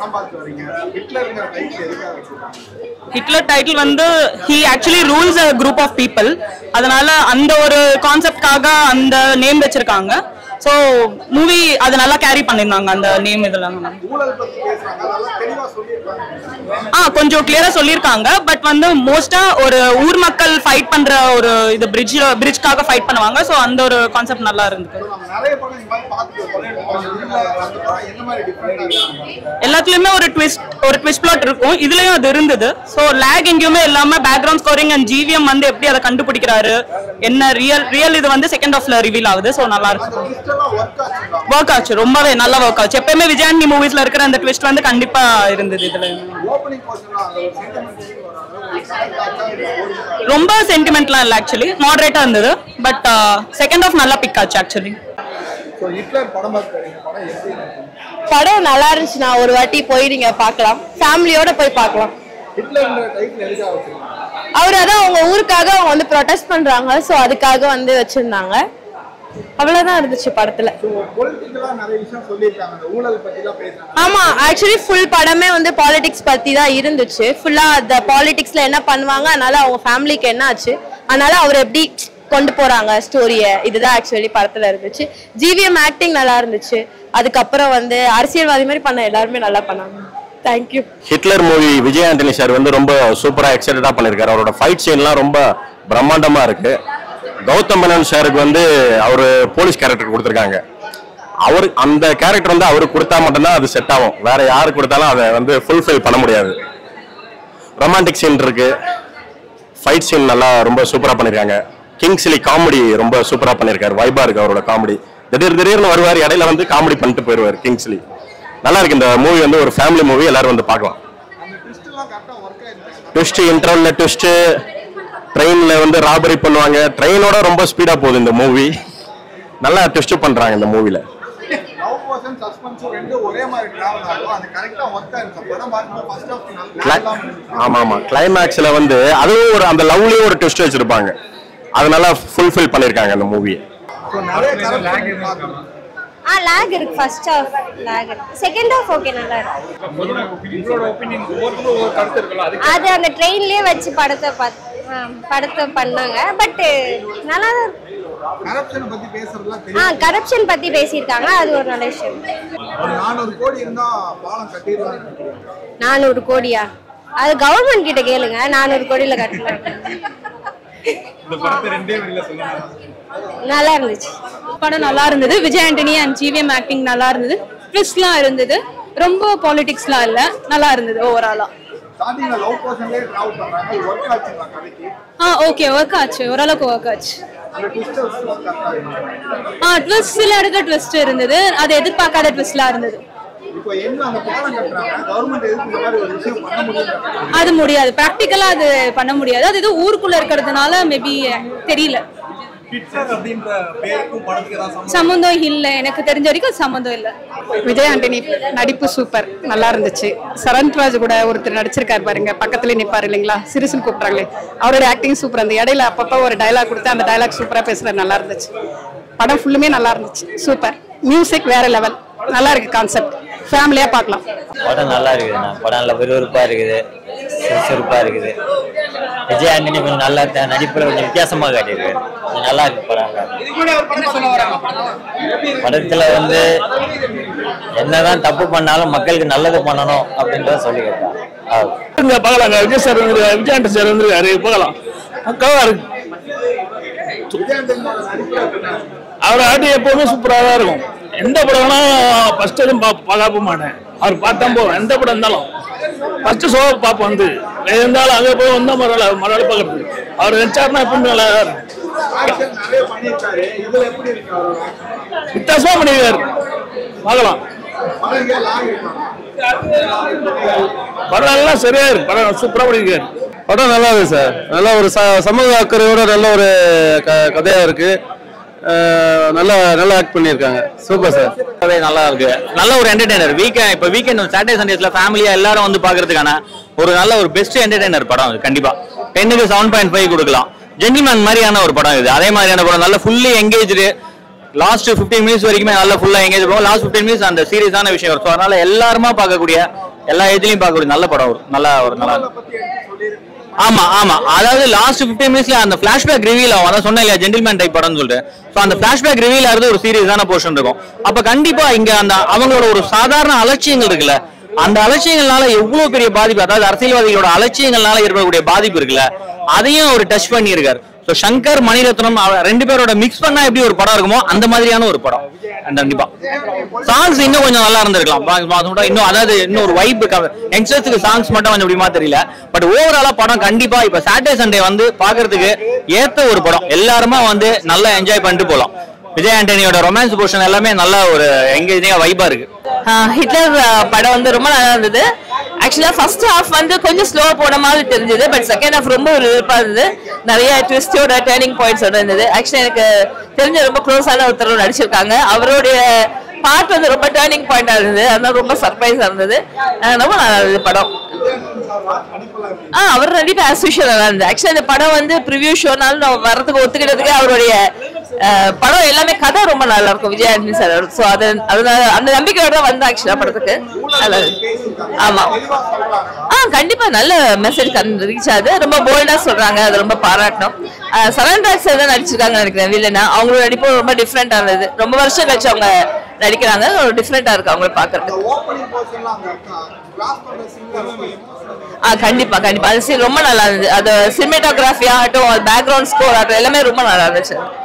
படம் பார்த்து வரீங்க ஹிட்லருங்கிற டைட்டில் எதுக்காக வச்சிருக்காங்க ஹிட்லர் டைட்டில் வந்து he actually rules a group of people அதனால அந்த ஒரு கான்செப்ட்காக அந்த நேம் வச்சிருக்காங்க ஸோ மூவி அது நல்லா கேரி பண்ணியிருந்தாங்க அந்த நேம் இதெல்லாம் ஊழல் பத்தி பேசுறாங்க அதெல்லாம் தெளிவா சொல்லியிருக்காங்க ஆ கொஞ்சம் கிளியரா சொல்லியிருக்காங்க பட் வந்து மோஸ்டா ஒரு ஊர் மக்கள் ஃபைட் பண்ற ஒரு இது பிரிட்ஜ் பிரிட்ஜ்க்காக ஃபைட் பண்ணுவாங்க ஸோ அந்த ஒரு கான்செப்ட் நல்லா இருந்தது So, நம்ம நிறைய படம் இந்த மாதிரி பார்த்து கொள்ளையடிப்பாங்க இதுல அந்த படம் என்ன மாதிரி டிஃப்ரெண்ட் எல்லாத்துலயுமே ஒரு ட்விஸ்ட் ஒரு ட்விஸ்ட் பிளாட் இருக்கும் இதுலயும் அது இருந்தது ஸோ லேக் எங்கேயுமே இல்லாம பேக்ரவுண்ட் ஸ்கோரிங் அண்ட் ஜிவிஎம் வந்து எப்படி அதை கண்டுபிடிக்கிறாரு என்ன ரியல் ரியல் இது வந்து செகண்ட் ஹாஃப்ல ரிவீல் ஆகுது ஸோ நல்லா இருக்கு அந்த ட்விஸ்ட் எல்லாம் ஒர்க் ஆச்சுங்களா ஒர்க் ஆச்சு ரொம்பவே நல்லா ஒர்க் ஆச்சு எப்பயுமே விஜயாண்டி மூவிஸ்ல இருக்கிற அந்த ட்விஸ்ட் வந்து கண்டிப்பா இருந்தது இதுல ஓப்பனிங் போர்ஷன்லாம் அந்த ஒரு சென்டிமெண்ட் வராது ரொம்ப சென்டிமெண்ட்லாம் இல்லை ஆக்சுவலி மாடரேட்டா இருந்தது பட் செகண்ட் ஹாஃப் நல்லா பிக் ஆச்சு ஆக்சுவலி ஸோ ஹிட்லர் படம் பார்த்து வரீங்க படம் எப்படி இருக்கு? படம் நல்லா இருந்துச்சுண்ணா ஒரு வாட்டி போய் நீங்க பார்க்கலாம் ஃபேமிலியோட போய் பார்க்கலாம் ஹிட்லர்ங்கிற டைட்டில் எதுக்காக வச்சிருக்காங்க அவர் அதான் அவங்க ஊருக்காக அவங்க வந்து ப்ரொடெஸ்ட் பண்றாங்க ஸோ அதுக்காக வந்து வச்சிருந்தாங்க அவ்வளவுதான் இருந்துச்சு படத்துல ஸோ பொலிட்டிக்கலாக நிறைய விஷயம் சொல்லியிருக்காங்க அந்த ஊழல் பற்றிலாம் பேசுறாங்க ஆமா ஆக்சுவலி ஃபுல் படமே வந்து பாலிடிக்ஸ் பத்தி தான் இருந்துச்சு ஃபுல்லா அந்த பாலிடிக்ஸ்ல என்ன பண்ணுவாங்க அதனால அவங்க ஃபேமிலிக்கு என்ன ஆச்சு அதனால அவர் எப்படி கொண்டு போறாங்க ஸ்டோரிய இதுதான் ஆக்சுவலி படத்துல இருந்துச்சு ஜிவிஎம் ஆக்டிங் நல்லா இருந்துச்சு அதுக்கப்புறம் வந்து அரசியல்வாதி மாதிரி பண்ண எல்லாருமே நல்லா பண்ணாங்க thank you Hitler movie Vijay Antony sir வந்து ரொம்ப சூப்பரா எக்ஸைட்டடா பண்ணிருக்காரு அவரோட ஃபைட் சீன்லாம் ரொம்ப பிரம்மாண்டமா இருக்கு கௌதம் மேனன் சாருக்கு வந்து அவர் போலீஸ் கேரக்டர் கொடுத்துருக்காங்க அவர் அந்த கேரக்டர் வந்து அவருக்கு கொடுத்தா மட்டும்தான் அது செட் ஆகும் வேற யாரு கொடுத்தாலும் அதை வந்து ஃபுல்ஃபில் பண்ண முடியாது ரொமான்டிக் சீன் இருக்கு ஃபைட் சீன் நல்லா ரொம்ப சூப்பரா பண்ணிருக்காங்க கிங்ஸ்லி காமெடி ரொம்ப சூப்பரா பண்ணிருக்காரு வைபா இருக்கு அவரோட காமெடி திடீர் திடீர்னு வருவார் இடையில வந்து காமெடி பண்ணிட்டு போயிருவார் கிங்ஸ்லி நல்லா இருக்கு இந்த மூவி வந்து ஒரு ஃபேமிலி மூவி எல்லாரும் வந்து பார்க்கலாம் அந்த ட்விஸ்ட் எல்லாம் கரெக்டாக ஒர்க் ஆயிருக்கு ட்விஸ்ட் இன்டர்வல்ல ட்விஸ்ட் ட்ரெயின்ல வந்து ராபரி பண்ணுவாங்க ட்ரெயினோட ரொம்ப ஸ்பீடா போகுது இந்த மூவி நல்லா ட்விஸ்ட் பண்றாங்க இந்த மூவில லவ் பர்சன் சஸ்பென்ஸும் ரெண்டும் ஒரே மாதிரி டிராவல் ஆகும் அது கரெக்டாக ஒர்க் ஆயிருக்கு படம் பார்க்கும்போது ஃபர்ஸ்ட் ஆஃப் நல்லா இல்லாம இருந்துச்சு ஆமா ஆமா கிளைமேக்ஸ்ல வந்து அதுவும் ஒரு அந்த லவ்லயும் ஒரு ட்விஸ்ட் வச்சிருப்பாங்க அதனால ஃபுல்ஃபில் பண்ணிருக்காங்க அந்த மூவியை ஸோ நிறைய கரெக்ட் பார்க்கணும் ஆ லேக் இருக்கு ஃபர்ஸ்ட் ஹாஃப் லேக் இருக்கு செகண்ட் ஹாஃப் ஓகே நல்லா இருக்கு அது அந்த ட்ரெயின்லயே வச்சு படத்தை பாத்- ஆ, படத்தை பண்ணாங்க பட் நல்லா தான் இருக்கு. கரப்ஷனை பத்தி பேசுறதுலாம் ஆ தெரியும் கரப்ஷன் பத்தி பேசியிருக்காங்க அது ஒரு நல்ல விஷயம் ஒரு நானூறு கோடி இருந்தா பாலம் கட்டிடலாம் நானூறு கோடியா அது கவர்மெண்ட் கிட்ட கேளுங்க நானூறு கோடியில கட்டலாம் நல்லா இருந்துச்சு படம் நல்லா இருந்தது Vijay Antony and GVM acting நல்லா இருந்தது ட்விஸ்ட்லாம் இருந்தது ரொம்ப பாலிடிக்ஸ்லாம் இல்லை நல்லா இருந்தது ஓவராலா ஸ்டார்டிங்ல லவ் பர்சன்லேயே டிராவல் பண்றாங்க ஒர்க் ஆச்சுங்களா கதைக்கு ஆ ஓகே ஒர்க் ஆச்சு ஓரளவுக்கு ஒர்க் ஆச்சு அந்த ட்விஸ்டர்ஸ் கரெக்டாக ஆ ட்விஸ்ட் சில இடத்துல ட்விஸ்ட் இருந்தது அது எதிர்பார்க்காத ட்விஸ்ட்லாம் இருந்தது இப்போ என்ன அந்த பாலம் கட்டுறாங்க கவர்மெண்ட் எதுக்கு இந்த மாதிரி ஒரு விஷயம் பண்ண முடியும் அது முடியாது ப்ராக்டிக்கலா அது பண்ண முடியாது அது இது ஊருக்குள்ள இருக்கிறதுனால மேபி தெரியல சம்மந்தம் இல்லை எனக்கு தெரிஞ்ச வரைக்கும் சம்மந்தம் இல்லை விஜய் ஆண்டனி நடிப்பு சூப்பர் நல்லா இருந்துச்சு சரண்ராஜ் கூட ஒருத்தர் நடிச்சிருக்காரு பாருங்க பக்கத்துல நிப்பாரு இல்லைங்களா சிறுசுன்னு கூப்பிட்றாங்களே அவரோட ஆக்டிங் சூப்பர் அந்த இடையில அப்பப்போ ஒரு டயலாக் கொடுத்து அந்த டயலாக் சூப்பரா பேசுறது நல்லா இருந்துச்சு படம் ஃபுல்லுமே நல்லா இருந்துச்சு சூப்பர் மியூசிக் வேற லெவல் நல்லா இருக்கு கான்செப்ட் ஃபேமிலியா பார்க்கலாம் படம் நல்லா இருக்குதுண்ணா படம் நல்லா விறுவிறுப்பா இருக்குது சுறுசுறுப்பா இருக்குது விஜய் ஆண்டனி கொஞ்சம் நல்லா த- நடிப்புல கொஞ்சம் வித்தியாசமா காட்டியிருக்காரு கொஞ்சம் நல்லா இருக்கு படம் படத்துல வந்து என்னதான் தப்பு பண்ணாலும் மக்களுக்கு நல்லது பண்ணணும் அப்படின்றத சொல்லி கேட்டான் இங்க பார்க்கலாம் விஜய் சார் வந்து விஜயாண்ட சார் வந்துருக்காரு பார்க்கலாம் பக்காவா இருக்கு அவர் ஆட்டி எப்பவுமே சூப்பரா தான் இருக்கும் எந்த படம்னா ஃபர்ஸ்ட் எதுவும் பா பார்க்க மாட்டேன் அவர் பார்த்தா போவேன் எந்த படம் இருந்தாலும் ஃபர்ஸ்ட் ஷோ பார்ப்போம் வந்து எது இருந்தாலும் அங்கே போய் வந்தா மறுநாள் மறுநாள் பார்க்கறது அவர் நினைச்சாருன்னா எப்பவுமே நல்லா தான் இருக்கும் ஆக்ஷன் நிறைய பண்ணியிருக்காரு இதுல எப்படி இருக்கு அவரோட வித்தியாசமா பண்ணிருக்காரு பார்க்கலாம் படம் இங்கே லாங் இருக்காங்க படம் எல்லாம் சரியா இருக்கு படம் சூப்பரா பண்ணிருக்காரு படம் நல்லா இருக்கு சார் நல்ல ஒரு ச- சமூக அக்கறையோட நல்ல ஒரு க- கதையா இருக்கு அஹ் நல்லா நல்லா ஆக்ட் பண்ணியிருக்காங்க சூப்பர் சார் ரொம்பவே நல்லா இருக்கு நல்ல ஒரு என்டர்டைனர் வீக்கெண்ட் இப்போ வீக்கெண்ட் சாட்டர்டே சண்டேஸ்ல ஃபேமிலியா எல்லாரும் வந்து பாக்குறதுக்கான ஒரு நல்ல ஒரு பெஸ்ட் என்டர்டைனர் படம் இது கண்டிப்பா டென்னுக்கு செவன் பாயிண்ட் ஃபைவ் கொடுக்கலாம் ஜென்டில்மேன் மாதிரியான ஒரு படம் இது அதே மாதிரியான படம் நல்ல ஃபுல்லி எங்கேஜ்டு லாஸ்ட் 15 மினிட்ஸ் வரைக்குமே நல்லா ஃபுல்லா எங்கேஜ் பண்ணுவோம் லாஸ்ட் 15 மினிட்ஸ் அந்த சீரியஸான விஷயம் ஸோ அதனால எல்லாருமா பார்க்கக்கூடிய எல்லா ஏஜ்லயும் பார்க்கக்கூடிய நல்ல படம் ஒரு நல்ல ஒரு நல்ல ஆமா ஆமா அதாவது லாஸ்ட் 15 மினிட்ஸ்ல அந்த பிளாஷ்பேக் ரிவீல் ஆகும் அதான் சொன்னேன் இல்லையா ஜென்டில்மேன் டைப் படம்னு சொல்லிட்டு ஸோ அந்த பிளாஷ்பேக் ரிவீல் ஆகிறது ஒரு சீரியஸான போர்ஷன் இருக்கும் அப்ப கண்டிப்பா இங்க அந்த அவங்களோட ஒரு சாதாரண அலட்சியங்கள் இருக்குல்ல அந்த அலட்சியங்கள்னால எவ்வளவு பெரிய பாதிப்பு அதாவது அரசியல்வாதிகளோட அலட்சியங்கள்னால ஏற்படக்கூடிய பாதிப்பு இருக்குல்ல அதையும் அவர் டச் பண்ணியிருக்காரு ஸோ சங்கர் மணிரத்னம் அவ- ரெண்டு பேரோட மிக்ஸ் பண்ணா எப்படி ஒரு படம் இருக்குமோ அந்த மாதிரியான ஒரு படம் அந்த கண்டிப்பா சாங்ஸ் இன்னும் கொஞ்சம் நல்லா இருந்திருக்கலாம் பா- பா- அதோட இன்னும் அதாவது இன்னும் ஒரு வைப் யங்ஸ்டர்ஸ்க்கு சாங்ஸ் மட்டும் கொஞ்சம் எப்படிமா தெரியல பட் ஓவராலா படம் கண்டிப்பா இப்ப சாட்டர்டே சண்டே வந்து பாக்குறதுக்கு ஏத்த ஒரு படம் எல்லாருமா வந்து நல்லா என்ஜாய் பண்ணிட்டு போலாம் விஜய் ஆண்டனியோட ரொமான்ஸ் போர்ஷன் எல்லாமே நல்ல ஒரு எங்கேஜிங்கா வைபா இருக்கு ஹிட்லர் படம் வந்து ரொம்ப நல்லா இருந்தது ஆக்சுவலா ஃபர்ஸ்ட் ஹாஃப் வந்து கொஞ்சம் ஸ்லோவா போன மாதிரி தெரிஞ்சது பட் செகண்ட் ஹாஃப் ரொம்ப ஒரு விருப்பா இருந்தது நிறைய ட்விஸ்டோட டேர்னிங் பாயிண்ட்ஸோட இருந்தது ஆக்சுவலா எனக்கு தெரிஞ்ச ரொம்ப க்ளோஸான ஒருத்தர் நடிச்சிருக்காங்க அவருடைய பார்ட் வந்து ரொம்ப டேர்னிங் பாயிண்டா இருந்தது அதனால ரொம்ப சர்ப்ரைஸா இருந்தது அஹ் ரொம்ப நல்லா இருந்தது படம் ஆ அவர் நடிப்பு ஆஸ் யூஷுவல் நல்லா இருந்தது ஆக்சுவலா இந்த படம் வந்து ப்ரிவியூ ஷோனாலும் நம்ம வரதுக்கு ஒத்துக்கிட்டதுக்கு அவருடைய அஹ், படம் எல்லாமே கதை ரொம்ப நல்லா இருக்கும் விஜய் ஆண்டனி சார் ஸோ அது அதனால அந்த நம்பிக்கையோட தான் வந்தேன் ஆக்சுவலா படத்துக்கு நல்லா இருக்கு. ஆமா ஆ கண்டிப்பா நல்ல மெசேஜ் ரீச் ஆகுது ரொம்ப போல்டா சொல்றாங்க அது ரொம்ப பாராட்டணும் சரண்ராஜ் சார் தான் நடிச்சிருக்காங்க நினைக்கிறேன் வில்லனா அவங்களோட நடிப்பு ரொம்ப டிஃப்ரெண்டா இருந்தது ரொம்ப வருஷம் கழிச்சு அவங்க நடிக்கிறாங்க டிஃப்ரெண்டா இருக்கு அவங்கள பாக்குறதுக்கு ஓப்பனிங் போர்ஷன்லாம் அங்க கிராஸ் பண்ற சீன் ஆ கண்டிப்பா கண்டிப்பா அது scene ரொம்ப நல்லா இருந்தது அது சினிமேட்டோகிராஃபி ஆகட்டும் பேக்ரவுண்ட் ஸ்கோர் ஆகட்டும் எல்லாமே ரொம்ப நல்லா இருந்துச்சு